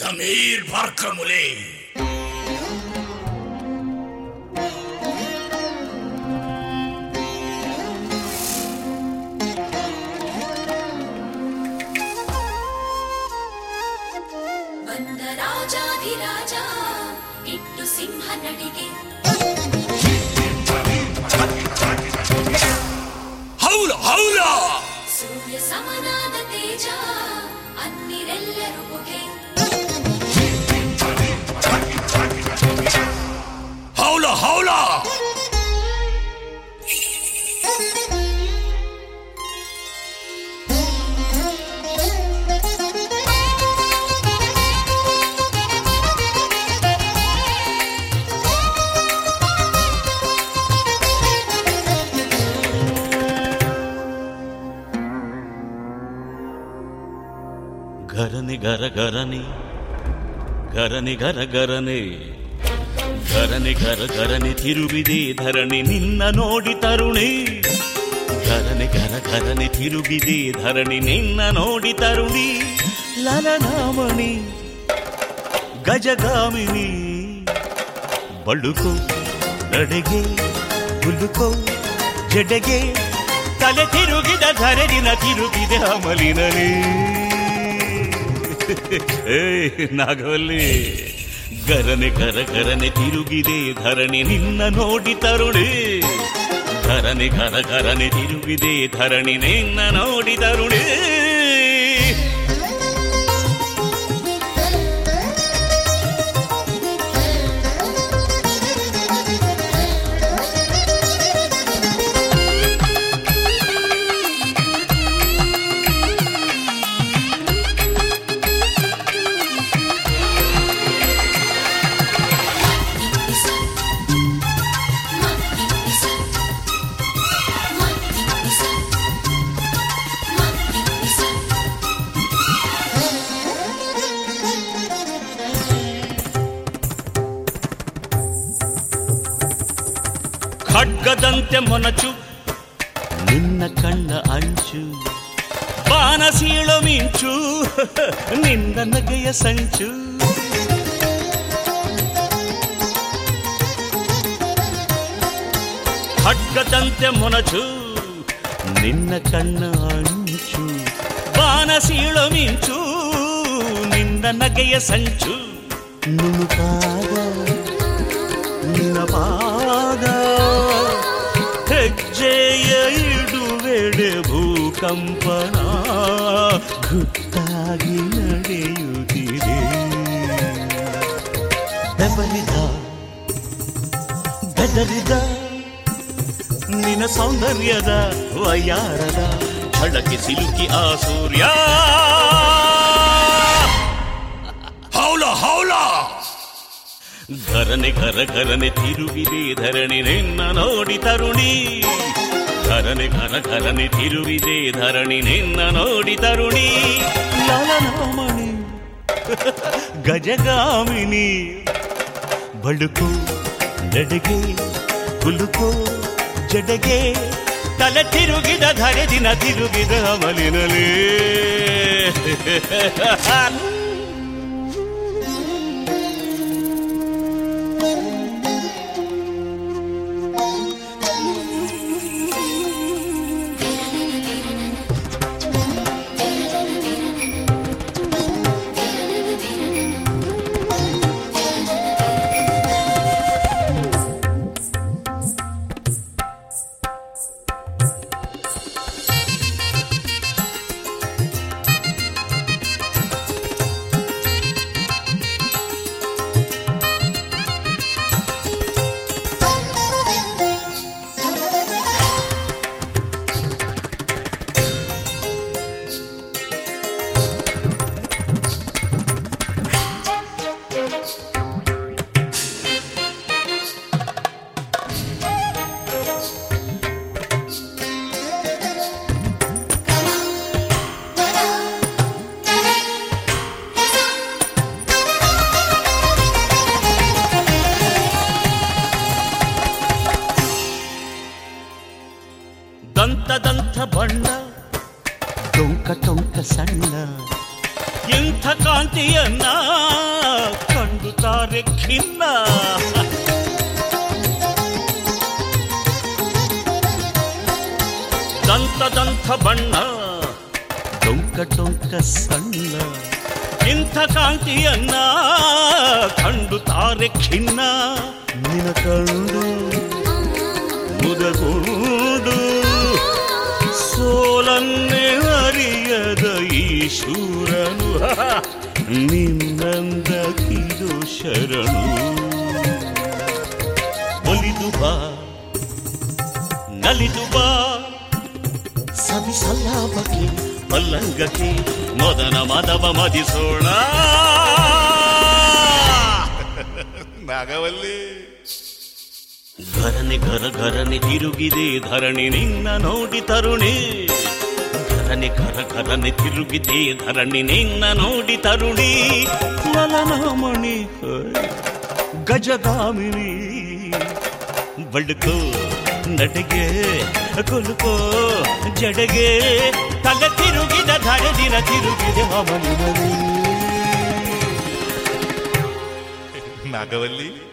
Zamir Barkamule. ಬಂದ ರಾಜಾಧಿರಾಜ ಇಟ್ಟು ಸಿಂಹ ನಡಿಗೆ ಹೌಲ ಹೌಲ ಸೂರ್ಯ ಸಮನಾದ ತೇಜ ಅನ್ನಿರೆಲ್ಲರೂ ಬುಗೆ ಹೌಲ ಹೌಲ ಗರನೆ ಗರ ಗರನೆ ಗರನೆ ಗರ ಗರನೆ ಗರನೆ ಗರ ಗರನೆ ತಿರುಗಿದೆ ಧರಣಿ ನಿನ್ನ ನೋಡಿ ತರುಣಿ ಗರನೆ ಗರ ಗರನೆ ತಿರುಗಿದೆ ಧರಣಿ ನಿನ್ನ ನೋಡಿ ತರುಣಿ ಲಲನಾಮಣಿ ಗಜಗಾಮಿನಿ ಬಳುಕೋ ನಡೆಗೆ ಹುಲುಕೋ ಜಡೆಗೆ ತಲೆ ತಿರುಗಿದ ಧರಣಿನ ತಿರುಗಿದೆ ಅಮಲಿನಲಿ ಏ ನಾಗವಲ್ಲಿ ಗರನೆ ಗರ ಗರನೆ ತಿರುಗಿದೆ ಧರಣಿ ನಿನ್ನ ನೋಡಿ ತರುಣಿ ಗರನೆ ಗರ ಗರನೆ ತಿರುಗಿದೆ ಧರಣಿ ನಿನ್ನ ನೋಡಿ ತರುಣಿ ನಿಪ್ಪಿಸ ಮ ನಿಪ್ಪಿಸ ಮ ನಿಪ್ಪಿಸ ಮ ನಿಪ್ಪಿಸ ಖಡ್ಗದಂತೆ ಮೊನಚು ನಿನ್ನ ಕಣ್ಣ ಅಂಚು ಬಾನಸೀಳು ಮಿಂಚು ನಿನ್ನ ನಗೆಯ ಸಂಚು ಖಡ್ಗದಂತೆ ಮೊನಚು ನಿನ್ನ ಕಣ್ಣ ಅಂಚು ಬಾನಸೀಳು ಮಿಂಚು ನಿನ್ನ ನಗೆಯ ಸಂಚು ನುಣುಕಾದ ನಿನ್ನ ಪಾದ ಹೆಜ್ಜೆಯ ಇಡುವೆಡೆ ಭೂಕಂಪನ ಗುಟ್ಟಾಗಿ ನಡೆಯುತ್ತಿದೆ ಬೆವರಿದ ಬೆದರಿದ ನಿನ್ನ ಸೌಂದರ್ಯದ ವಯಾರದ ಝಳಕೆ ಸಿಲುಕಿ ಆ ಸೂರ್ಯ ಹೌಲ ಹೌಲ ಧರನೆ ಘರ ಘರನೆ ತಿರುಗಿದೆ ಧರಣಿ ನಿನ್ನ ನೋಡಿ ತರುಣಿ ಧರನೆ ಘರ ಘರನೆ ತಿರುವಿದೆ ಧರಣಿ ನಿನ್ನ ನೋಡಿ ತರುಣಿ ಲಲನಾಮಣಿ ಗಜಗಾಮಿನಿ ಬಳುಕು ನಡೆಗೆ ಕುಲುಕು ಜಡೆಗೆ ತಲೆ ತಿರುಗಿದ ಧರೆ ದಿನ ತಿರುಗಿದ ಅಮಲಿನಲೇ ದಂತದಂಥ ಬಣ್ಣ ಟೊಂಕ ಟೊಂಕ ಸಣ್ಣ ಇಂಥ ಕಾಂತಿಯನ್ನ ತಾರೆ ಖಿನ್ನ ದಂತ ದಂತ ಬಣ್ಣ ಟೊಂಕ ಟೊಂಕ ಸಣ್ಣ ಇಂಥ ಕಾಂತಿಯನ್ನ ಕಂಡು ತಾರೆ ಖಿನ್ನ ನಿನ ಕಂಡು ಮುದಗೊಂಡು ಸೋಲನ್ನೇ ಅರಿಯದ ಈ ಶೂರನು ನಿನ್ನಂದ ಕಿದು ಶರಣು ಒಲಿದು ಬಾ ನಲಿದು ಬಾ ಸವಿ ಸಲ್ಲಾಪಕ್ಕೆ ಪಲ್ಲಂಗಕ್ಕೆ ಮದನ ಮದವ ಮದಿಸೋಣ ನಾಗವಲ್ಲಿ ಘರನೆ ಘರ ಘರನೆ ತಿರುಗಿದೆ ಧರಣಿ ನಿನ್ನ ನೋಡಿ ತರುಣಿ ಘರನೆ ಘರ ಘರನೆ ತಿರುಗಿದೆ ಧರಣಿ ನಿನ್ನ ನೋಡಿ ತರುಣಿ ಲಲನಾಮಣಿ ಗಜಗಾಮಿನಿ ಬಡ್ಕೋ ನಡಿಗೆ ಕುಲುಕೋ ಜಡೆಗೆ ತಲೆ ತಿರುಗಿದ ಧರೆ ದಿನ ತಿರುಗಿದೆ ಮಮನಿನಲ್ಲಿ ನಾಗವಲ್ಲಿ